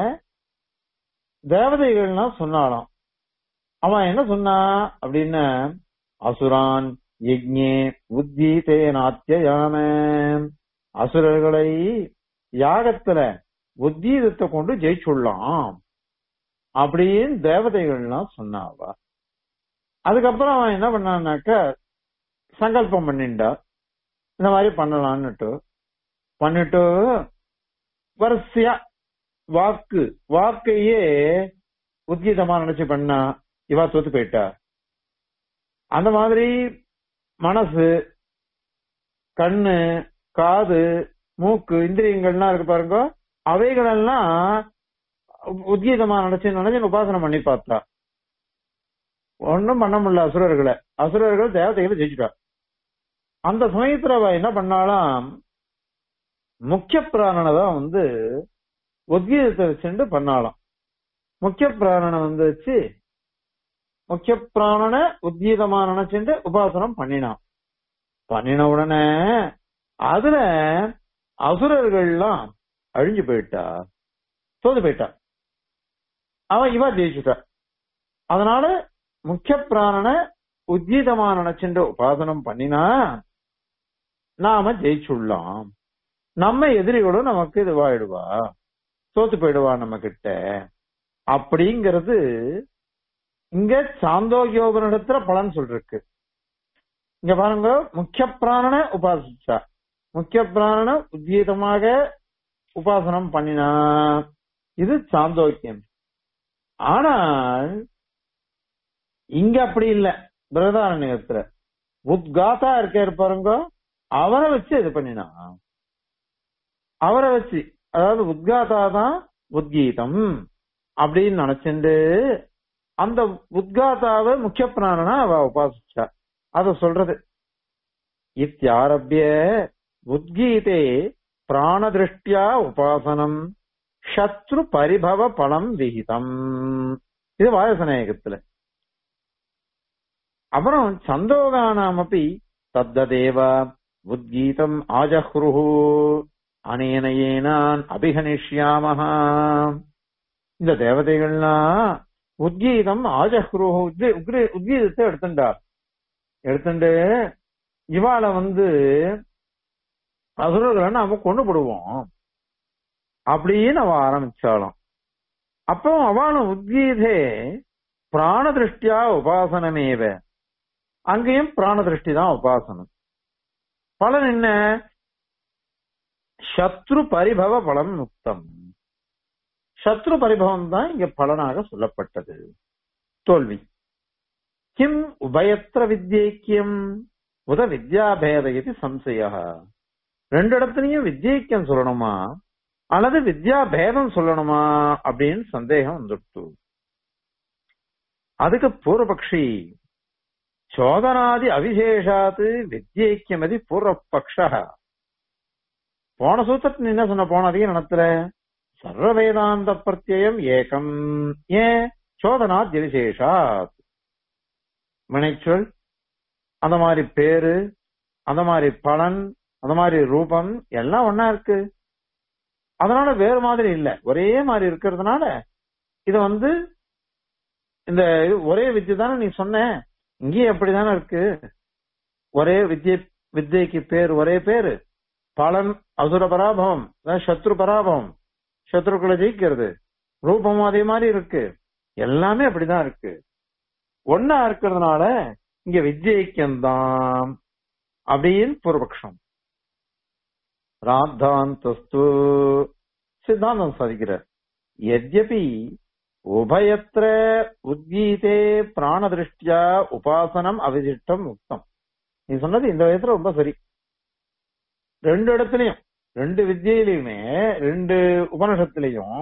தேவதைகள்னா சொன்னாலாம் அவன் என்ன சொன்னா அப்படின்னா அசுரான் யஜ்ஞே உத்தீதே நாத்தியாம அசுரர்களை யாகத்துல உத்தீதத்தை கொண்டு ஜெயிச்சுடலாம் அப்படின்னு தேவதைகள்லாம் சொன்னாவா அதுக்கப்புறம் அவன் என்ன பண்ணான்னாக்க சங்கல்பம் பண்ணிண்டா இந்த மாதிரி பண்ணலான்னுட்டு பண்ணிட்டு வரிசையா வாக்கு வாக்கையே உத்கீதமா நினைச்சு பண்ணா இவா தோத்து போயிட்டா அந்த மாதிரி மனசு கண்ணு காது மூக்கு இந்திரியங்கள்லாம் இருக்கு பாருங்க அவைகளெல்லாம் உத்கீதமா நினைச்சு நினைச்சு உபாசனை பண்ணி பார்த்தா ஒன்னும் பண்ண முடியல அசுரர்களை அசுரர்கள் தேவதைகளை ஜெயிச்சுட்டா அந்த சமயத்துல அவ என்ன பண்ணாலாம் முக்கிய பிராணனை தான் வந்து உத்கீதத்தை வச்சுட்டு பண்ணாலாம் முக்கிய பிராணனை வந்து வச்சு முக்கிய பிராணனை உத்கீதமா நினைச்சுட்டு உபாசனம் பண்ணினான் பண்ணின உடனே அதுல அசுரர்கள்லாம் அழிஞ்சு போயிட்டா தோத்து போயிட்டா அவன் இவ ஜெயிச்சுட்டா அதனால முக்கிய பிராணனை உத்கீதமா நினைச்சுட்டு உபாசனம் பண்ணினா நாம ஜெயிச்சுடலாம் நம்ம எதிரிகளும் நமக்கு இதுவாயிடுவா தோத்து போயிடுவா நம்ம கிட்ட அப்படிங்கிறது இங்க சாந்தோகியோகனிடத்துல பலன் சொல்றக்கு இங்க பாருங்க முக்கிய பிராணனை உபாசிச்சா முக்கிய பிராணனை உத்கீதமாக உபாசனம் பண்ணினா இது சாந்தோக்கியம் ஆனால் இங்க அப்படி இல்ல பிரதாரண்யத்துல உத்காத்தா இருக்காரு பாருங்க அவரை வச்சு இது பண்ணினா அவரை வச்சு அதாவது உத்காத்தா தான் உத்கீதம் அப்படின்னு நினைச்சுண்டு அந்த உத்காத்தாவை முக்கிய பிராணனா அவ உபாசிச்சா அத சொல்றது இத்தியாரபிய உத்கீதே பிராணதிருஷ்டியா உபாசனம் சத்ரு பரிபவ பலம் விகிதம் இது வாயசநாயகத்துல அப்புறம் சந்தோகானாம் அப்படி தத்ததேவ உத்கீதம் ஆஜஹ்ருஹு அனேன ஏனான் அபிகனிஷ்யாமஹ இந்த தேவதைகள்லாம் உத்கீதம் ஆஜஹ்ருஹு உத்கீ- உக்ரி- உத்கீதத்தை எடுத்துட்டார் எடுத்துட்டு இவாள வந்து அசுரர்களை நாம கொண்டு போடுவோம் அப்படின்னு அவ ஆரம்பிச்சாலும் அப்போ அவளும் உத்கீதே பிராண திருஷ்டியா உபாசனமேவ அங்கேயும் பிராண திருஷ்டி தான் உபாசனம் பலன் என்ன சத்ரு பரிபவ பலம் முக்தம் சத்ரு பரிபவம் தான் இங்க பலனாக சொல்லப்பட்டது தோல்வி கிம் உபயத்திர வித்யைக்கியம் உத வித்யாபேத இது சம்சய ரெண்டு இடத்துலயும் வித்யைக்கியம் சொல்லணுமா அல்லது வித்யா பேதம் சொல்லணுமா அப்படின்னு சந்தேகம் வந்துடுத்து அதுக்கு பூர்வபக்ஷி சோதனாதி அவிசேஷாத்து வித்யைக்கியமதி பூர்வபக்ஷ போன சூத்திரத்தில் என்ன சொன்ன போன அதிக நடத்துல சர்வ வேதாந்த பிரத்யம் ஏகம் ஏன் சோதனாத் விசேஷாத் வினைச்சொல் அந்த மாதிரி பேரு அந்த மாதிரி பலன் அந்த மாதிரி ரூபம் எல்லாம் ஒன்னா இருக்கு அதனால வேறு மாதிரி இல்ல ஒரே மாதிரி இருக்கிறதுனால இது வந்து இந்த இது ஒரே வித்யை தானே நீ சொன்ன இங்கேயும் அப்படிதானே இருக்கு ஒரே வித்யை வித்யைக்கு பேர் ஒரே பேரு பலன் அசுர பராபவம் அதாவது சத்ரு பராபவம் சத்ருக்களை ஜெயிக்கிறது ரூபமும் அதே மாதிரி இருக்கு எல்லாமே அப்படிதான் இருக்கு ஒன்னா இருக்கிறதுனால இங்க வித்யைக்கியம்தான் அப்படின்னு பூர்வபக்ஷம் ராத்தாந்தஸ்து சித்தாந்தம் சாதிக்கிறார் எத்யபி உபயத்திர உத்கீதே பிராணதிருஷ்டியா உபாசனம் அவிசிஷ்டம் முக்தம் நீ சொன்னது இந்த வயசுல ரொம்ப சரி ரெண்டு இடத்துலயும் ரெண்டு வித்தியிலையுமே ரெண்டு உபனிஷத்துலயும்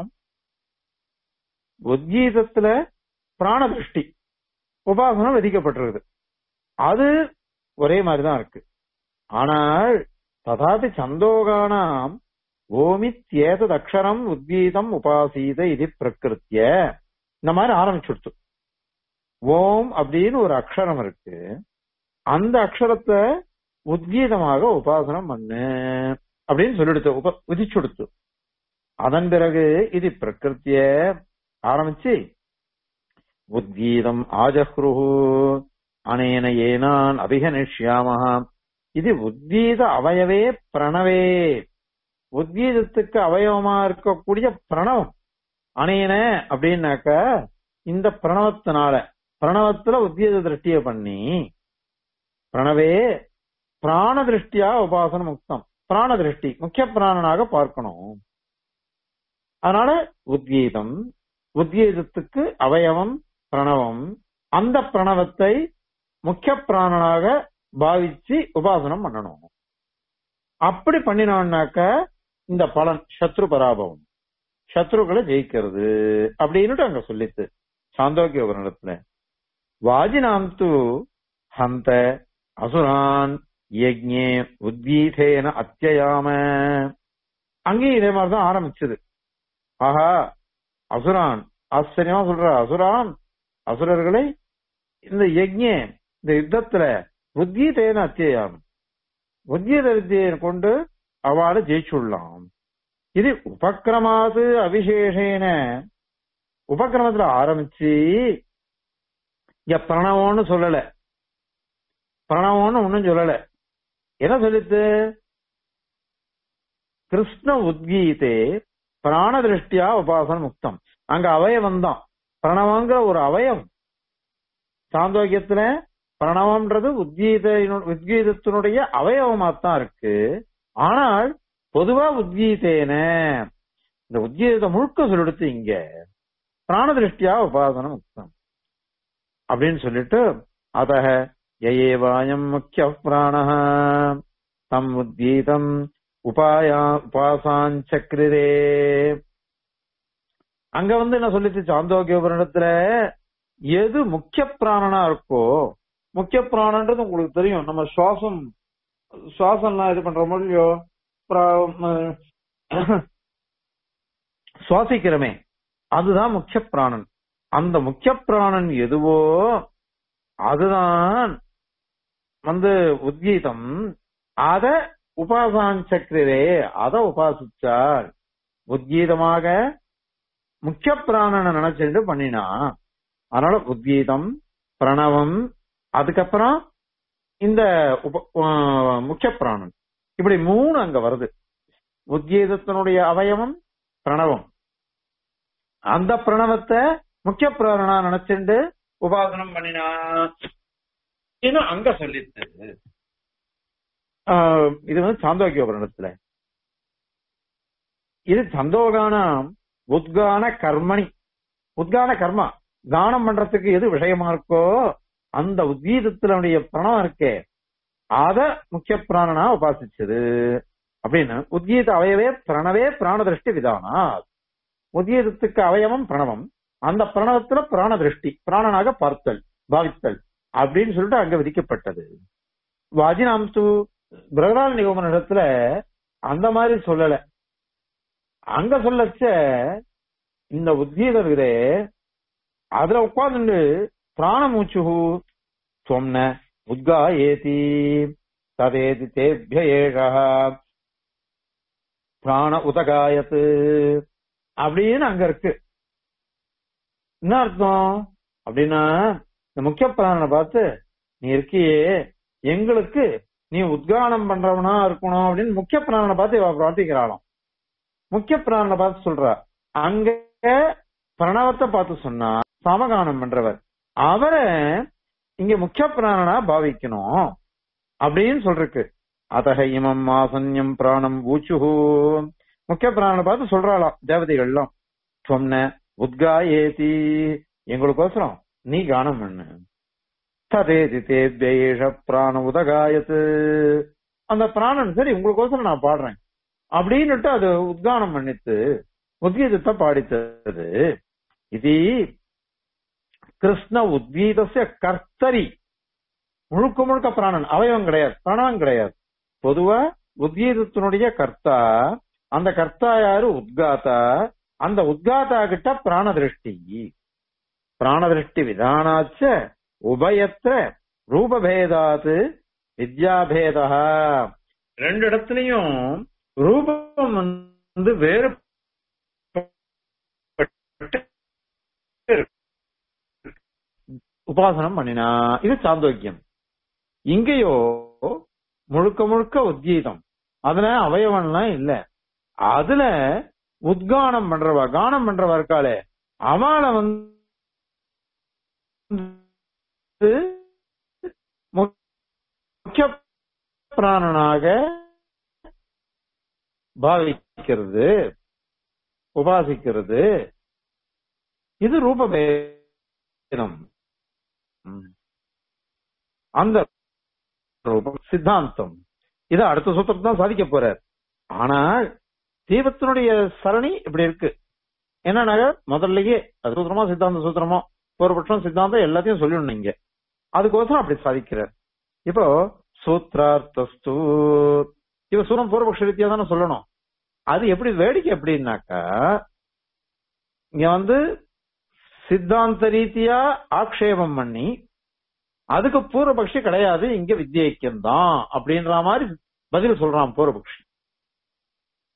உத்கீதத்துல பிராணதிருஷ்டி உபாசனம் விதிக்கப்பட்டிருக்குது அது ஒரே மாதிரிதான் இருக்கு ஆனால் ததாபி சந்தோகானாம் ஓமித்யேதத் அக்ஷரம் உத்கீதம் உபாசீத இது பிரகிருத்திய இந்த மாதிரி ஆரம்பிச்சுடுத்து ஓம் அப்படின்னு ஒரு அக்ஷரம் இருக்கு அந்த அக்ஷரத்தை உத்கீதமாக உபாசனம் பண்ணு அப்படின்னு சொல்லிடுத்து உப விதிச்சுடுத்து அதன் பிறகு இது பிரகிருத்திய ஆரம்பிச்சு உத்கீதம் ஆஜஹ்ருஹு அனேன ஏனான் அபிகனிஷ்யாமஹ இது உத்கீத அவயவே பிரணவே உத்கீதத்துக்கு அவயவமா இருக்கக்கூடிய பிரணவம் அனேன அப்படின்னாக்க இந்த பிரணவத்தினால பிரணவத்துல உத்கீத திருஷ்டிய பண்ணி பிரணவே பிராண திருஷ்டியா உபாசன முக்தம் பிராண திருஷ்டி முக்கிய பிராணனாக பார்க்கணும் அதனால உத்கீதம் உத்கீதத்துக்கு அவயவம் பிரணவம் அந்த பிரணவத்தை முக்கிய பிராணனாக பாவிச்சு உபாசனம் பண்ணணும் அப்படி பண்ணினோம்னாக்க இந்த பலன் சத்ரு பராபவம் சத்ருக்களை ஜெயிக்கிறது அப்படின்னுட்டு அங்க சொல்லித்து சாந்தோக்கிய உபநிடத்துல வாஜினாம் து ஹந்த அசுரான் யஜ்ஞே உத்கீதேன அத்தியாம அங்கேயும் இதே மாதிரிதான் ஆரம்பிச்சது ஆஹா அசுரான் ஆச்சரியமா சொல்ற அசுரான் அசுரர்களை இந்த யஜ்ஞே இந்த யுத்தத்துல உத்கீதேன அத்தியாமம் உத்கீத வித்தியை கொண்டு அவளை ஜெயிச்சுடலாம் இது உபக்கிரமாது அவிசேஷேன உபக்கிரமத்துல ஆரம்பிச்சு இங்க பிரணவம்னு சொல்லல பிரணவம்னு ஒன்னும் சொல்லல என்ன சொல்லித்து கிருஷ்ண உத்கீதே பிராண திருஷ்டியா உபாசன முக்தம் அங்க அவயவம் தான் பிரணவங்கிற ஒரு அவயம் சாந்தோக்கியத்துல பிரணவம்ன்றது உத்கீத உத்கீதத்தினுடைய அவயவமாத்தான் இருக்கு ஆனால் பொதுவா உத்கீதேன இந்த உத்கீதத்தை முழுக்க சொல்லிடுத்து இங்க பிராண திருஷ்டியா உபாசன முக்தம் அப்படின்னு சொல்லிட்டு அத யேவாயம் முக்கிய பிராண தம் உத்கீதம் உபாயா உபாசாஞ்சக்ரிரே அங்க வந்து என்ன சொல்லிச்சு சாந்தோக்கிய உபரிடத்துல எது முக்கிய பிராணனா இருக்கோ முக்கிய பிராணன்றது உங்களுக்கு தெரியும் நம்ம சுவாசம் சுவாசம்லாம் இது பண்ற முடியோ சுவாசிக்கிறோமே அதுதான் முக்கிய பிராணன் அந்த முக்கிய பிராணன் எதுவோ அதுதான் வந்து உத்கீதம் அத உபாசாஞ்சக்ரே அத உபாசிச்சார் உத்கீதமாக முக்கிய பிராணனை நினைச்சிட்டு பண்ணினா அதனால உத்கீதம் பிரணவம் அதுக்கப்புறம் இந்த முக்கிய பிராணன் இப்படி மூணு அங்க வருது உத்கீதத்தினுடைய அவயவம் பிரணவம் அந்த பிரணவத்தை முக்கிய பிராணனா நினைச்சுண்டு உபாசனம் பண்ணினா இது அங்க சொல்லித்து இது வந்து சாந்தோக்கிய பிரணத்துல இது சந்தோகானம் உத்கான கர்மணி உத்கான கர்மா தானம் பண்றதுக்கு எது விஷயமா இருக்கோ அந்த உத்கீதத்தினுடைய பிரணவம் இருக்கே அத முக்கிய பிராணனா உபாசிச்சது அப்படின்னு உத்கீத அவயவே பிரணவே பிராண திருஷ்டி விதானா உத்கீதத்துக்கு அவயவம் பிரணவம் அந்த பிரணவத்துல பிராண திருஷ்டி பிராணனாக பார்த்தல் பாவித்தல் அப்படின்னு சொல்லிட்டு அங்க விதிக்கப்பட்டது வாஜினாம்சு பிரகதால் நிகமன இடத்துல அந்த மாதிரி சொல்லல அங்க சொல்லச்ச இந்த உத்கீதம் இருக்குதே அதுல உட்கார்ந்து பிராண மூச்சு சொன்ன உத்கா ஏதி ததேதி தேபிய ஏஷா பிராண உதகாயத்து அப்படின்னு அங்க இருக்கு என்ன அர்த்தம் அப்படின்னா இந்த முக்கிய பிராணனை பார்த்து நீ இருக்கியே எங்களுக்கு நீ உத்கானம் பண்றவனா இருக்கணும் அப்படின்னு முக்கிய பிராணனை பார்த்து இவ பிரார்த்திக்கிறாளாம் முக்கிய பிராணனை பார்த்து சொல்றா அங்க பிரணவத்தை பார்த்து சொன்னா சமகானம் பண்றவர் அவரை இங்க முக்கிய பிராணனா பாவிக்கணும் அப்படின்னு சொல்றக்கு அதக இமம் ஆசன்யம் பிராணம் ஊச்சுஹு முக்கிய பிராணனை பார்த்து சொல்றாளாம் தேவதைகள்லாம் சொன்ன உத்கா ஏதி எங்களுக்கோசரம் நீ கானம் பண்ணு ததேதி தேவ்யேஷ பிராண உதகாயத்து அந்த பிராணன் சரி உங்களுக்கோசரம் நான் பாடுறேன் அப்படின்னுட்டு அது உத்கானம் பண்ணித்து உத்கீதத்தை பாடித்தது இது கிருஷ்ண உத்கீதசிய கர்த்தரி முழுக்க முழுக்க பிராணன் அவயவம் கிடையாது பிராணம் கிடையாது பொதுவா உத்கீதத்தினுடைய கர்த்தா அந்த கர்த்தா யாரு உத்காத்தா அந்த உத்காத்தா கிட்ட பிராண திருஷ்டி பிராண திருஷ்டி விதானாச்ச உபயத்த ரூபபேதாத்து வித்யாபேதா ரெண்டு இடத்துலயும் ரூபம் வந்து வேறு உபாசனம் பண்ணினா இது சாந்தோக்கியம் இங்கேயோ முழுக்க முழுக்க உத்கீதம் அதுல அவயவன்லாம் இல்ல அதுல உத்கானம் பண்றவா கானம் பண்றவா இருக்காளே அவளை வந்து முக்கிய பிராணனாக பாவிக்கிறது உபாசிக்கிறது இது ரூபபேதம் அந்த ரூபம் சித்தாந்தம் இத அடுத்த சூத்திரம் தான் சாதிக்க போறார் ஆனால் தீபத்தினுடைய சரணி இப்படி இருக்கு என்னன்னாக்க முதல்லயே அது சூத்திரமோ சித்தாந்த சூத்திரமோ பூர்வபட்சம் சித்தாந்தம் எல்லாத்தையும் சொல்லிடணும் இங்க அதுக்கோசரம் அப்படி சாதிக்கிறார் இப்போ சூத்ரார்த்தஸ்து இப்ப சூரம் பூர்வபக்ஷ ரீதியா தானே சொல்லணும் அது எப்படி வேடிக்கை எப்படின்னாக்கா இங்க வந்து சித்தாந்த ரீதியா ஆக்ஷேபம் பண்ணி அதுக்கு பூர்வபக்ஷி கிடையாது இங்க வித்யைக்கியம் தான் அப்படின்ற மாதிரி பதில் சொல்றான் பூர்வபக்ஷி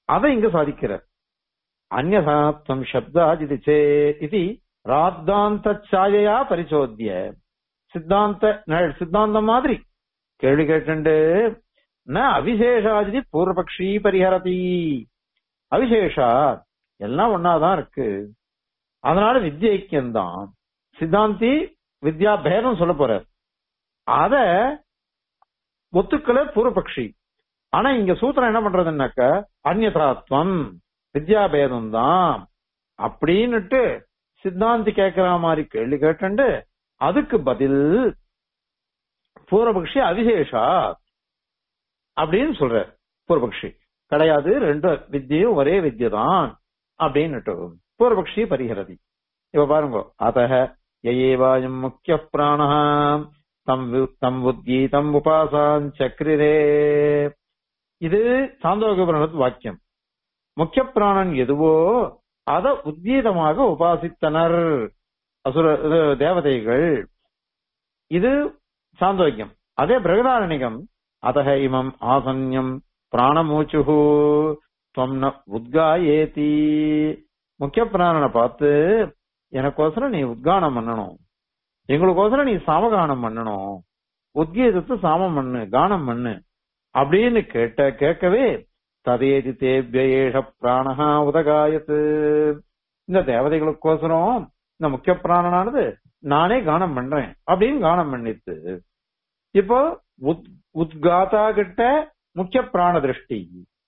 அதை இங்க சாதிக்கிறார் அந்நதாத்வம் சப்தாஜிதி சே இது ராத்தாந்த சாயையா பரிசோத்திய சித்தாந்த ந- சித்தாந்தம் மாதிரி கேள்வி கேட்டுண்டு ந அவிசேஷாஜிதி பூர்வபக்ஷி பரிஹரதி அவிசேஷா எல்லாம் ஒன்னாதான் இருக்கு அதனால வித்ய ஐக்கியம்தான் சித்தாந்தி வித்யா பேதம் சொல்ல போறார் அத ஒத்துக்கல பூர்வபக்ஷி ஆனா இங்க சூத்திரம் என்ன பண்றதுன்னாக்க அந்நதாத்வம் வித்யாபேதம் தான் அப்படின்னுட்டு சித்தாந்தி கேட்கிற மாதிரி கேள்வி கேட்டுண்டு அதுக்கு பதில் பூர்வபக்ஷி அவிசேஷா அப்படின்னு சொல்ற பூர்வபக்ஷி கிடையாது ரெண்டு வித்தியும் ஒரே வித்யை தான் அப்படின்னுட்டு பூர்வபக்ஷி பரிஹரதி இப்ப பாருங்க அத்தக யயேவாயம் முக்கிய பிராண தம் வி- தம் உத்கீதம் உபாசான் சக்ரிரே இது சாந்தோகபுரணத்து வாக்கியம் முக்கிய பிராணன் எதுவோ அத உத்கீதமாக உபாசித்தனர் அசுர இது தேவதைகள் இது சாந்தோக்கியம் அதே பிரகதாரணிகம் அதக இமம் ஆசன்யம் பிராணமூச்சுஹு துவம் ந உத்காயேதி முக்கிய பிராணனை பார்த்து எனக்கோசரம் நீ உத்கானம் பண்ணணும் எங்களுக்கோசரம் நீ சாமகானம் பண்ணணும் உத்கீதத்தை சாமம் பண்ணு கானம் பண்ணு அப்படின்னு கேட்ட கேட்கவே ததேதி தேபியேஷ பிராணஹா உதகாயத்து இந்த தேவதைகளுக்கோசரம் இந்த முக்கிய பிராணனானது நானே கானம் பண்றேன் அப்படின்னு கானம் பண்ணித்து இப்போ உத் உத்காதா கிட்ட முக்கிய பிராண திருஷ்டி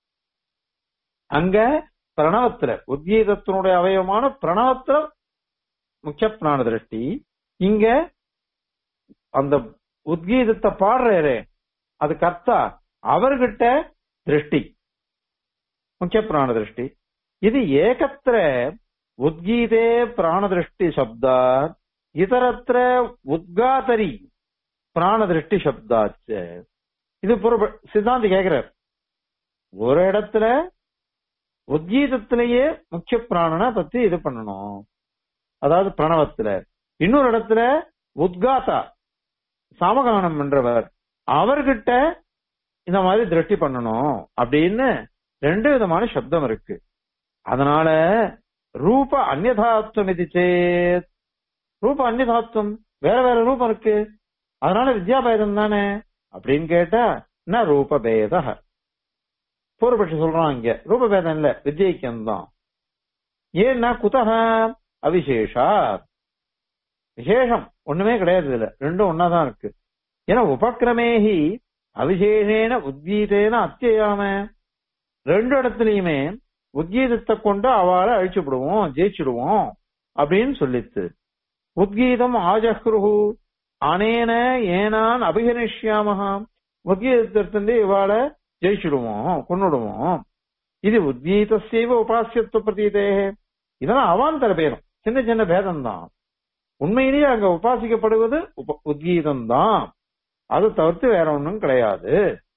அங்க பிரணவத்துல உத்கீதத்தினுடைய அவயவமான பிரணவத்துல முக்கிய பிராண திருஷ்டி இங்க அந்த உத்கீதத்தை பாடுறாரு அது கர்த்தா அவர்கிட்ட திருஷ்டி முக்கிய பிராண திருஷ்டி இது ஏகத்திர உத்கீதே பிராண திருஷ்டி சப்தாத் இதரத்திர உத்காதரி பிராண திருஷ்டி சப்தாச்ச இது புற சித்தாந்தி கேக்குறார் ஒரு இடத்துல உத்கீதத்திலேயே முக்கிய பிராணனை பத்தி இது பண்ணணும் அதாவது பிரணவத்துல இன்னொரு இடத்துல உத்காதா சாமகானம் பண்றவர் அவர்கிட்ட இந்த மாதிரி திருஷ்டி பண்ணணும் அப்படின்னு ரெண்டு விதமான சப்தம் இருக்கு அதனால ரூப அந்நதாத்வம் இது சேத் ரூப அந்நதாத்வம் வேற வேற ரூபம் இருக்கு அதனால வித்யாபேதம் தானே அப்படின்னு கேட்டா என்ன ரூபபேத பூர்வபட்சி சொல்றான் இங்க ரூபபேதம் இல்ல வித்யைக்கியம் தான் ஏன்னா குதக அவிசேஷா விசேஷம் ஒண்ணுமே கிடையாது இதுல ரெண்டும் ஒன்னாதான் இருக்கு ஏன்னா உபக்கிரமேஹி அவிசேஷேன உத்கீதேன அத்தியாம ரெண்டு இடத்துலயுமே உத்கீதத்தை கொண்டு அவளை அழிச்சுடுவோம் ஜெயிச்சுடுவோம் அப்படின்னு சொல்லித்து உத்கீதம் ஆஜஹ்ருஹு அனேன ஏனான் அபிகனிஷ்யாமஹா உத்கீதத்திலிருந்து இவாளை ஜெயிச்சுடுவோம் கொன்னுடுவோம் இது உத்கீதசைவ உபாசியத்துவ பிரதீதே இதெல்லாம் அவாந்தர பேதம் சின்ன சின்ன பேதம் தான் உண்மையிலேயே அங்க உபாசிக்கப்படுவது உப- உத்கீதம் தான் அது தவிர்த்து வேற ஒண்ணும் கிடையாது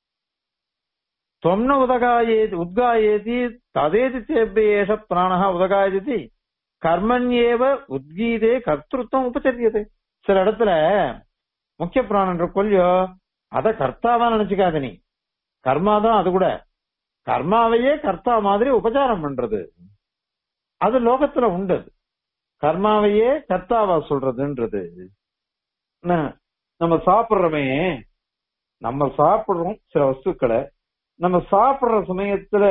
தொம்ன உதகாயேதி உத்காயேதி ததேதி தேபியேஷ பிராணஹ உதகாயதி கர்மண்யேவ உத்கீதே கர்த்திருத்தம் உபச்சரியது சில இடத்துல முக்கிய பிராணன் கொல்லியோ அத கர்த்தாவா நினைச்சுக்காத நீ கர்மா தான் அது கூட கர்மாவையே கர்த்தா மாதிரி உபச்சாரம் பண்றது அது லோகத்துல உண்டு அது. கர்மாவையே கர்த்தாவா சொல்றதுன்றது என்ன, நம்ம சாப்பிடுறோமே நம்ம சாப்பிடுறோம் சில வஸ்துக்களை நம்ம சாப்பிடுற சமயத்துல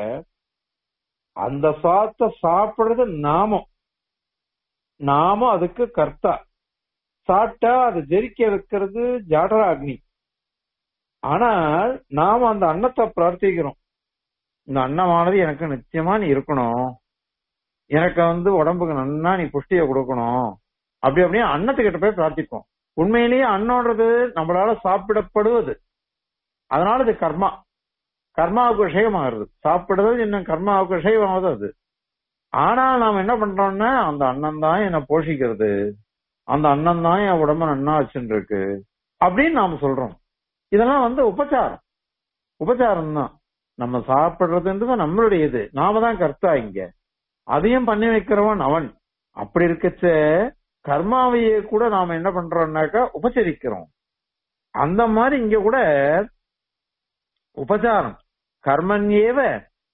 அந்த சாத்த சாப்பிடுறது நாமம் நாமம் அதுக்கு கர்த்தா சாப்பிட்டா அது ஜெரிக்க வைக்கிறது ஜாடராக்னி ஆனால் நாம அந்த அன்னத்தை பிரார்த்திக்கிறோம் இந்த அன்னமானது எனக்கு நிச்சயமா நீ இருக்கணும் எனக்கு வந்து உடம்புக்கு நன்னா நீ புஷ்டியை கொடுக்கணும் அப்படி அப்படியே அன்னத்துக்கிட்ட போய் பிரார்த்திப்போம் உண்மையிலேயே அன்னோன்றது நம்மளால சாப்பிடப்படுவது அதனால இது கர்மா கர்மாவுக்கு விஷயமாகிறது சாப்பிடுறது இன்னும் கர்மாவுக்கு விஷயமாவது அது ஆனால் நாம் என்ன பண்றோம்னா அந்த அன்னம் தான் என்னை போஷிக்கிறது அந்த அன்னம் தான் என் உடம்ப நன்னா வச்சுட்டு இருக்கு அப்படின்னு நாம சொல்றோம் இதெல்லாம் வந்து உபச்சாரம் உபச்சாரம் தான் நம்ம சாப்பிடுறதுன்றது நம்மளுடைய இது நாம தான் கர்த்தா இங்க அதையும் பண்ணி வைக்கிறவன் அவன் அப்படி இருக்கச்ச கர்மாவையே கூட நாம என்ன பண்றோம்னாக்கா உபச்சரிக்கிறோம் அந்த மாதிரி இங்க கூட உபச்சாரம் கர்மன்யேவ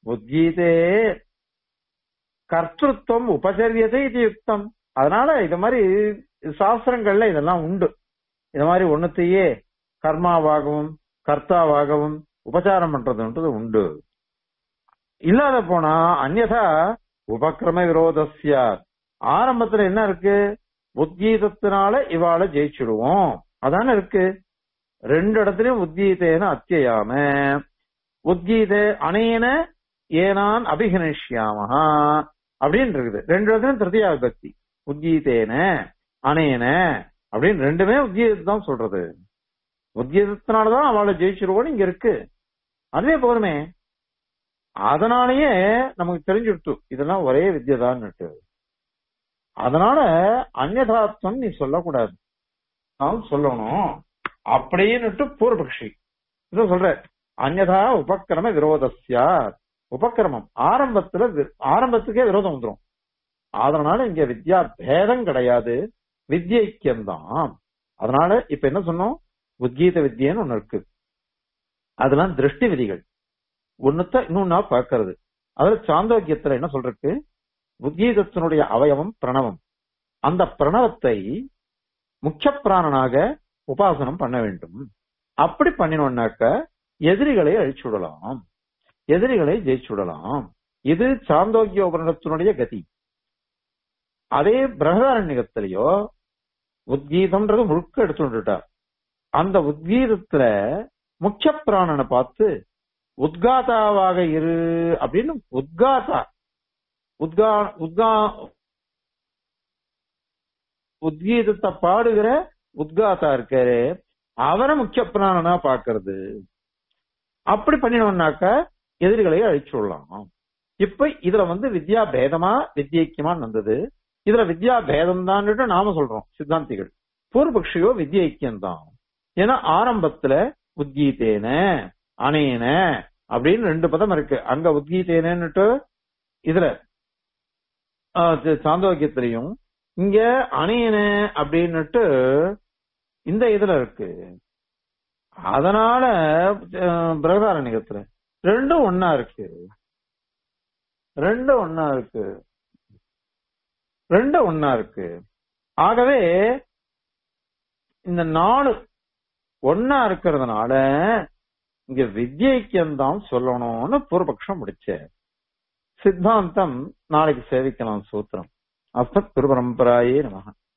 உத்கீதே கர்த்தத்துவம் உபச்சரியதை இது யுக்தம் அதனால இது மாதிரி சாஸ்திரங்கள்ல இதெல்லாம் உண்டு இது மாதிரி ஒண்ணுத்தையே கர்மாவாகவும் கர்த்தாவாகவும் உபச்சாரம் பண்றதுன்றது உண்டு இல்லாத போனா அந்நதா உபக்கிரம விரோதஸ்ய ஆரம்பத்துல என்ன இருக்கு உத்கீதத்தினால இவாள ஜெயிச்சுடுவோம் அதானே இருக்கு ரெண்டு இடத்துலயும் உத்கீதேன அத்தியாம உத்கீத அனேன ஏனான் அபிகனிஷ்யாமஹா அப்படின்னு இருக்குது ரெண்டு இடத்துலயும் திருத்தியா விபக்தி உத்கீதேன அனேன அப்படின்னு ரெண்டுமே உத்கீதத்தை தான் சொல்றது உத்கீதத்தினாலதான் அவளை ஜெயிச்சிருவோம்னு இங்க இருக்கு அதுவே போதுமே அதனாலயே நமக்கு தெரிஞ்சுடுத்து இதெல்லாம் ஒரே வித்யதான்னுட்டு அதனால அந்நதாத்வம் நீ சொல்லக்கூடாது நாம் சொல்லணும் அப்படின்னுட்டு பூர்வபக்ஷி இத சொல்ற அந்நதா உபக்கிரம விரோதஸ்யா உபக்கிரமம் ஆரம்பத்துல வி- ஆரம்பத்துக்கே விரோதம் வந்துரும் அதனால இங்க வித்யா பேதம் கிடையாது வித்யைக்கியம்தான் அதனால இப்ப என்ன சொன்னோம் உத்கீத வித்யன்னு ஒண்ணு இருக்கு அதெல்லாம் திருஷ்டி விதிகள் ஒண்ணுத்த இன்னொன்னா பார்க்கறது அதுல சாந்தோக்கியத்துல என்ன சொல்றக்கு உத்கீதத்தினுடைய அவயவம் பிரணவம் அந்த பிரணவத்தை முக்கிய பிராணனாக உபாசனம் பண்ண வேண்டும் அப்படி பண்ணினோம்னாக்க எதிரிகளை அழிச்சு விடலாம் எதிரிகளை ஜெயிச்சு விடலாம் இது சாந்தோக்கிய உபரணத்தினுடைய கதி அதே பிரகதாரண்யத்திலேயோ உத்கீதம்ன்றது முழுக்க எடுத்துட்டார் அந்த உத்கீதத்துல முக்கிய பிராணனை பார்த்து உத்காதாவாக இரு அப்படின்னு உத்காதா உத்கா உத்கா உத்கீதத்தை பாடுகிற உத்காதா இருக்காரு அவரை முக்கிய பிராணனா பாக்குறது அப்படி பண்ணினோம்னாக்க எதிரிகளை அழிச்சு விடலாம் இப்ப இதுல வந்து வித்யா பேதமா வித்யக்கியமா வந்தது இதுல வித்யா பேதம் தான் நாம சொல்றோம் சித்தாந்திகள் பூர்வபக்ஷியோ வித்யக்கியம் தான் ஏன்னா ஆரம்பத்துல உத்கீதேன அனேன அப்படின்னு ரெண்டு பதம் இருக்கு அங்க உத்கீதேனன்னுட்டு இதுல ஆஹ் தி- சாந்தோக்கியத்திலையும் இங்க அணையன அப்படின்னுட்டு இந்த இதுல இருக்கு அதனால அஹ், பிரகதாரண்யத்துல ரெண்டும் ஒன்னா இருக்கு ரெண்டும் ஒன்னா இருக்கு ரெண்டும் ஒன்னா இருக்கு ஆகவே இந்த நாலு ஒன்னா இருக்கிறதுனால இங்க வித்யைக்கியம் தான் சொல்லணும்னு பூர்வபக்ஷம் முடிச்ச சித்தாந்தம் நாளைக்கு சேவிக்கலாம் சூத்திரம் அஸ்மத் குரு பரம்பராயே நமக